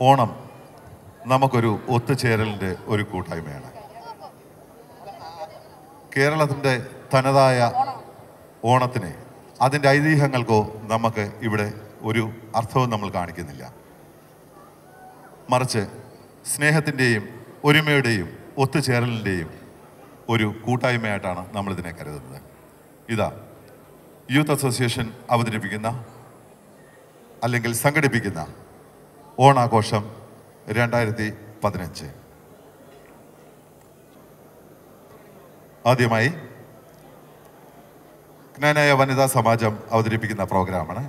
ഓണം നമുക്കൊരു ഒത്തുചേരലിൻ്റെ ഒരു കൂട്ടായ്മയാണ് കേരളത്തിൻ്റെ തനതായ ഓണത്തിന് അതിൻ്റെ ഐതിഹ്യങ്ങൾക്കോ നമുക്ക് ഇവിടെ ഒരു അർത്ഥവും നമ്മൾ കാണിക്കുന്നില്ല മറിച്ച് സ്നേഹത്തിൻ്റെയും ഒരുമയുടെയും ഒത്തുചേരലിൻ്റെയും ഒരു കൂട്ടായ്മയായിട്ടാണ് നമ്മളിതിനെ കരുതുന്നത് ഇതാ യൂത്ത് അസോസിയേഷൻ അവതരിപ്പിക്കുന്ന അല്ലെങ്കിൽ സംഘടിപ്പിക്കുന്ന ഓണാഘോഷം രണ്ടായിരത്തി പതിനഞ്ച് ആദ്യമായി ജ്ഞാനായ വനിതാ സമാജം അവതരിപ്പിക്കുന്ന പ്രോഗ്രാമാണ്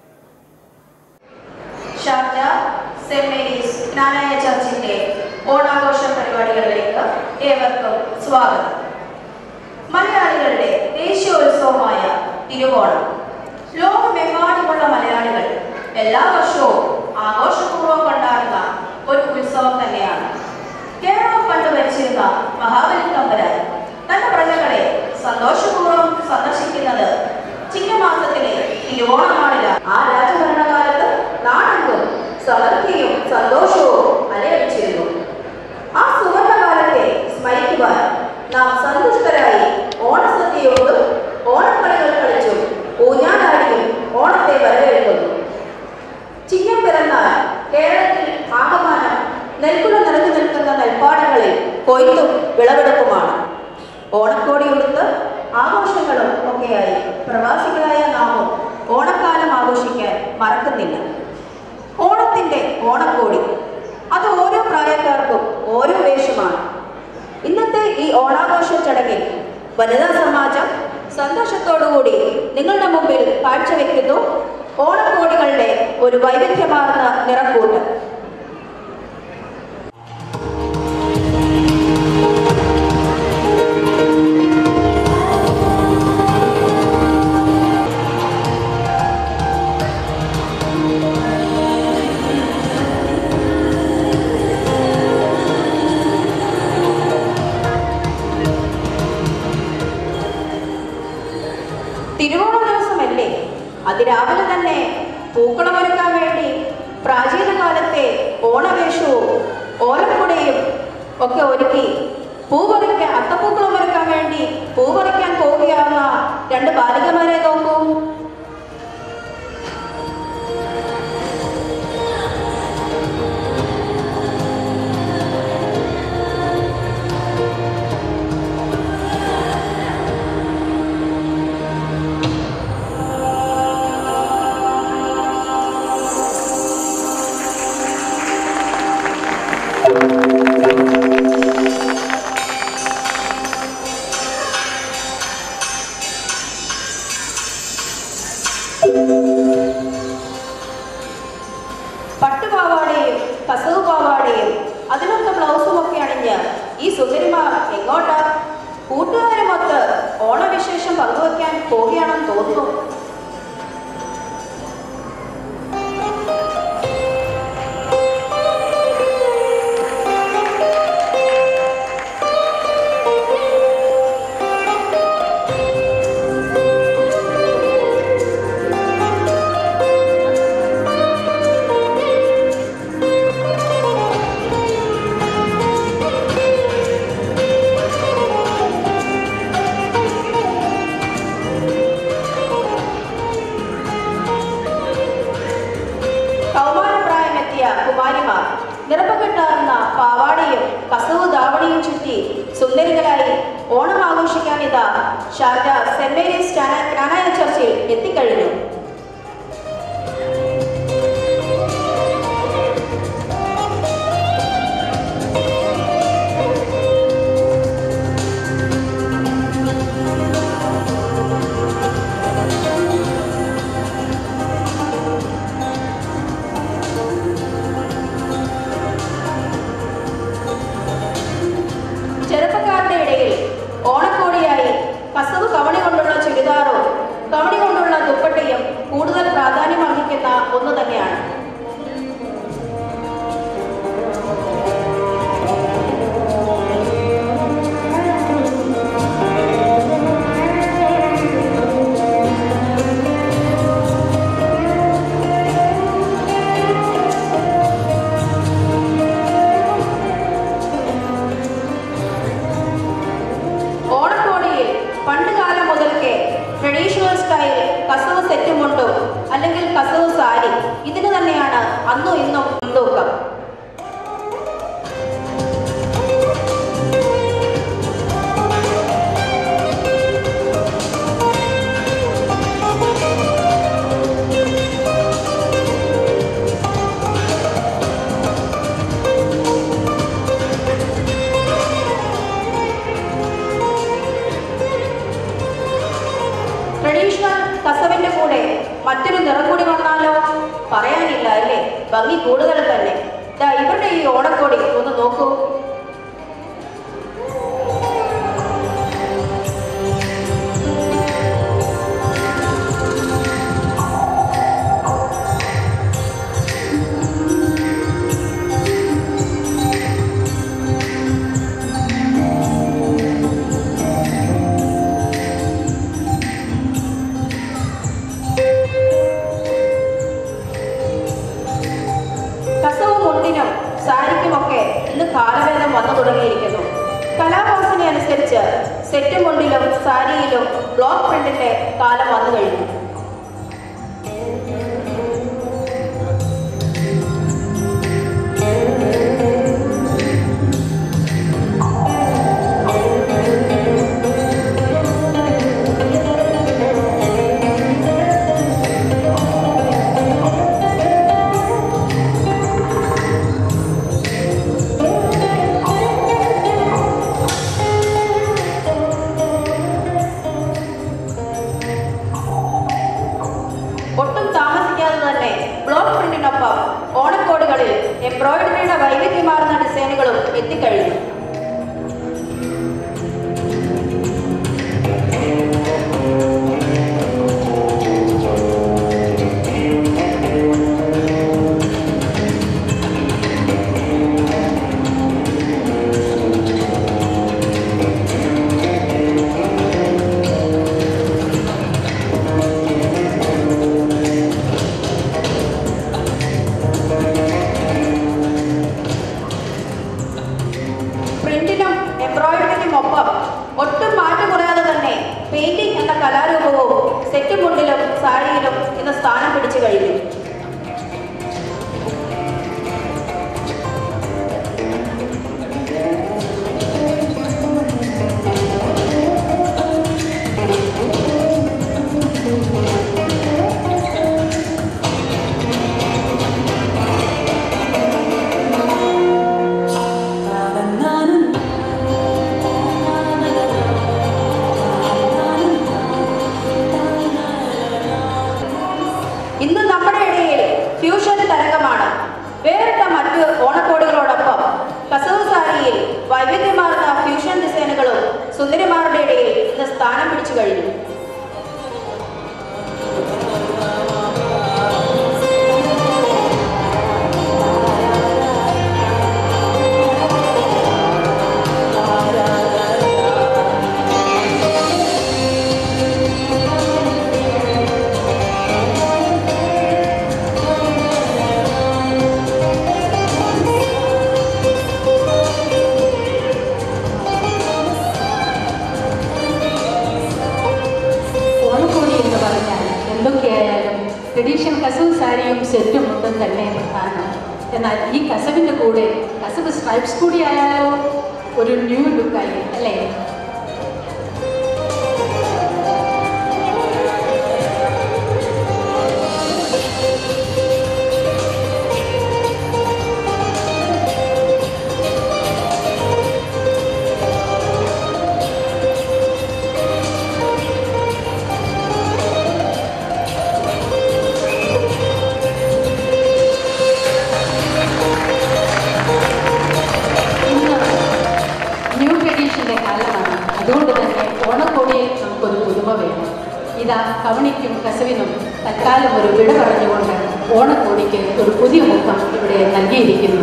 ഷാർജ സെന്റ് മേരീസ് ജ്ഞാനായ ചർച്ചിന്റെ ഓണാഘോഷ പരിപാടികളിലേക്ക് ഏവർക്കും സ്വാഗതം മലയാളികളുടെ ദേശീയോത്സവമായ തിരുവോണം ലോകമെമ്പാടുമുള്ള മലയാളികൾ എല്ലാ വർഷവും ആഘോഷപൂർവ്വം കൊണ്ടാടുന്ന ഒരു ഉത്സവം തന്നെയാണ് കേരളം പണ്ട് ഭരിച്ചിരുന്ന മഹാബലി തമ്പുരാൻ തന്റെ പ്രജകളെ സന്തോഷപൂർവ്വം സന്ദർശിക്കുന്നത് ചിങ്ങമാസത്തിലെ തിരുവോണനാളിലാണ് ആ രാജഭരണകാലത്ത് നാടെങ്കും സമൃദ്ധിയും സന്തോഷവും അലയടിച്ചിരുന്നു ആ സുവർണകാലത്തെ സ്മരിക്കുവാൻ നാം സന്തുഷ്ടരായി ഓണസദ്യയോടും ഓണക്കളികൾ കളിച്ചും ഊഞ്ഞാലാടിയും ഓണത്തെ വരവേൽക്കുന്നു ചിങ്ങം പിറന്നാൽ കേരളത്തിൽ ആകമാനം നെൽക്കുല നിറഞ്ഞു നിൽക്കുന്ന നെൽപ്പാടങ്ങളിൽ കൊയ്ത്തും വിളവെടുപ്പുമാണ് ഓണക്കോടി ഉടുത്ത് ആഘോഷങ്ങളും ഒക്കെയായി പ്രവാസികളായ നാമും ഓണക്കാലം ആഘോഷിക്കാൻ മറക്കുന്നില്ല ഓണത്തിന്റെ ഓണക്കോടി അത് ഓരോ പ്രായക്കാർക്കും ഓരോ വേഷമാണ് ഇന്നത്തെ ഈ ഓണാഘോഷ ചടങ്ങിൽ വനിതാ സമാജം സന്തോഷത്തോടുകൂടി നിങ്ങളുടെ മുമ്പിൽ കാഴ്ചവെക്കുന്നു ഓണക്കോടികളുടെ ഒരു വൈവിധ്യമാർന്ന നിറക്കൂട്ട് തിരുവോണ ദിവസമല്ലേ അതിരാവിലെ തന്നെ പൂക്കളമൊരുക്കാൻ വേണ്ടി പ്രാചീന കാലത്തെ ഓണവേഷവും ഓലക്കുടയും ഒക്കെ ഒരുക്കി പൂ പറിക്കാൻ അത്തപ്പൂക്കളം ഒരുക്കാൻ വേണ്ടി പൂ പറിക്കാൻ പോവുകയാവുന്ന രണ്ട് ബാലികമാരെ നോക്കൂ പട്ടുപാവാടയും കസവ് പാവാടയും അതിനൊക്കെ ബ്ലൗസും ഒക്കെ അണിഞ്ഞ് ഈ സുന്ദരിമാർ എങ്ങോട്ടാ കൂട്ടുകാരുമൊത്ത് ഓണവിശേഷം പങ്കുവയ്ക്കാൻ പോവുകയാണെന്ന് തോന്നുന്നു കൗമാരപ്രായമെത്തിയ കുമാരിമാർ നിറപ്പകെട്ടാർന്ന പാവാടയും കസവ് ദാവണിയും ചുറ്റി സുന്ദരികളായി ഓണം ആഘോഷിക്കാൻ ഇതാ ഷാർജ സെന്റ് മേരീസ് ജ്ഞാനായ ചർച്ചിൽ എത്തിക്കഴിഞ്ഞു ചെറുപ്പക്കാരുടെ ഇടയിൽ ഓണക്കോടിയായി കസവ് കവണി കൊണ്ടുള്ള ചുരിദാറും കവണി കൊണ്ടുള്ള ദുപ്പട്ടയും അന്നും ഇന്നും മുൻതൂക്കം ട്രഡീഷണൽ കസവിന്റെ കൂടെ മറ്റൊരു നിറം കൂടി വന്നാലോ പറയാനില്ല അല്ലേ ഭംഗി കൂടുതൽ തന്നെ ദാ ഇവരുടെ ഈ ഓടക്കോടി ഒന്ന് നോക്കൂ കസവും മുണ്ടിനും സാരിക്കുമൊക്കെ ഇന്ന് കാലഭേദം വന്നു തുടങ്ങിയിരിക്കുന്നു കലാവാസന അനുസരിച്ച് സെറ്റ് മുണ്ടിലും സാരിയിലും ബ്ലോക്ക് പ്രിന്റിന്റെ കാലം വന്നു കഴിഞ്ഞു ഒട്ടും താമസിക്കാതെ തന്നെ ബ്ലോക്ക് പ്രിന്റിനൊപ്പം ഓണക്കോടുകളിൽ എംബ്രോയിഡറിയുടെ വൈവിധ്യമാർന്ന ഡിസൈനുകളും എത്തിക്കഴിഞ്ഞു പ്രിന്റിനും എംബ്രോയിഡറിക്കും ഒപ്പം ഒട്ടും മാറ്റം കുറയാതെ തന്നെ പെയിന്റിംഗ് എന്ന കലാരൂപവും സെറ്റ് മുണ്ടിലും സാരിയിലും ഇന്ന് സ്ഥാനം പിടിച്ചു കഴിഞ്ഞു ഇന്ന് നമ്മുടെ ഇടയിൽ ഫ്യൂഷൻ തരംഗമാണ് വേറിട്ട മറ്റ് ഓണക്കോടികളോടൊപ്പം കസവ് സാരിയിൽ വൈവിധ്യമാർന്ന ഫ്യൂഷൻ ഡിസൈനുകളും സുന്ദരിമാരുടെ ഇടയിൽ ഇന്ന് സ്ഥാനം പിടിച്ചു കഴിഞ്ഞു ഓണക്കോടി എന്ന് പറഞ്ഞാൽ എന്തൊക്കെയായാലും ട്രഡീഷണൽ കസവ് സാരിയും സെറ്റും മുണ്ടും തന്നെ പ്രധാനം എന്നാൽ ഈ കസവിൻ്റെ കൂടെ കസവ് സ്ട്രൈപ്സ് കൂടി ആയാലോ ഒരു ന്യൂ ലുക്കായി അല്ലേ ഇന്ന് ന്യൂ ട്രഡീഷൻ്റെ കാലമാണ് അതുകൊണ്ട് തന്നെ ഓണക്കോടിയിൽ നമുക്കൊരു പുതുമ വേണം ഇതാ കവണിക്കും കസവിനും തൽക്കാലം ഒരു വിട പറഞ്ഞുകൊണ്ട് ഓണക്കോടിക്ക് ഒരു പുതിയ മുഖം ഇവിടെ നൽകിയിരിക്കുന്നു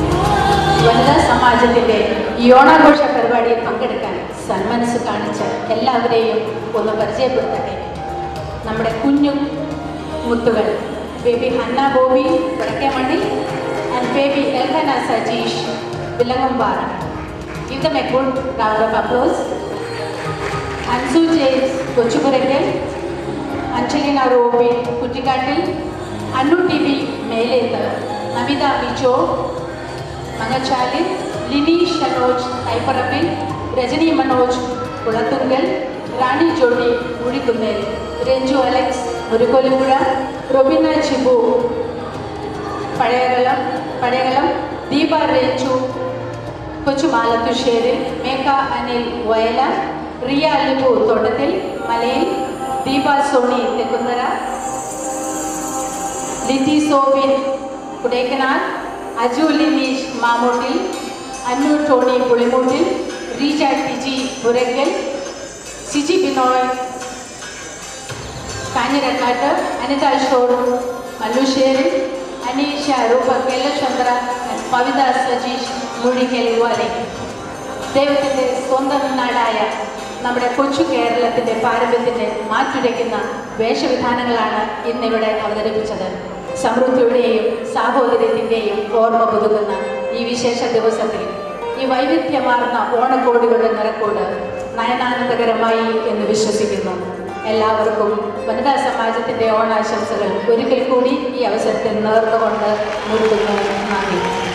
വനിതാ സമാജത്തിന്റെ ഈ ഓണാഘോഷ പരിപാടിയിൽ പങ്കെടുക്കാൻ സന്മനസ് കാണിച്ച എല്ലാവരെയും ഒന്ന് പരിചയപ്പെടുത്തട്ടെ നമ്മുടെ കുഞ്ഞു മുത്തുകൾ baby Hannah Bobby Vadakkemanni and baby Elhana Sajeesh Vilangampara Give them a good round of applause. Ansu James Kochupurackal Angelina Robin Kuttikattil Annu T V Meleth Namitha Vijo Mangachalil Lini Shanoj Thaiparambil Rajani Manoj Kulathunkal Rani Jodi Muzhikunnel Ranju Alex Murukolupuzha Robina Chibu Pazhayakalam Pazhayakalam Deepa Ranju Kochu Malathusseri Megha Anil Vayala Riya Libu Thottathil Malayil Deepa Soni Thekkunnara Litty Sobin Kudekkanal Aju Lineesh Mamoottil അന്നു ടോണി പുളിമൂട്ടിൽ റീജ ടിജി പുരക്കൽ സിജി ബിനോയ് കാഞ്ഞിരക്കാട്ട് അനിത അശോക് മല്ലുശ്ശേരി അനീഷ രൂപ കേലചന്ദ്ര പവിത സജീഷ് മുഴിക്കൽ വാലെ ദൈവത്തിൻ്റെ സ്വന്തം നാടായ നമ്മുടെ കൊച്ചു കേരളത്തിൻ്റെ പാരമ്പര്യത്തിൻ്റെ മാറ്റുരയ്ക്കുന്ന വേഷവിധാനങ്ങളാണ് ഇന്നിവിടെ അവതരിപ്പിച്ചത് സമൃദ്ധിയുടെയും സാഹോദര്യത്തിൻ്റെയും ഓർമ്മ പുതുക്കുന്ന ഈ വിശേഷ ദിവസത്തിൽ ഈ വൈവിധ്യമാർന്ന ഓണക്കോടികളുടെ നിറക്കോട് നയനാനന്ദകരമായി എന്ന് വിശ്വസിക്കുന്നു എല്ലാവർക്കും വനിതാ സമാജത്തിൻ്റെ ഓണാശംസകൾ ഒരിക്കൽ കൂടി ഈ അവസരത്തിൽ നേർന്നുകൊണ്ട് നിർത്തുന്നു നന്ദി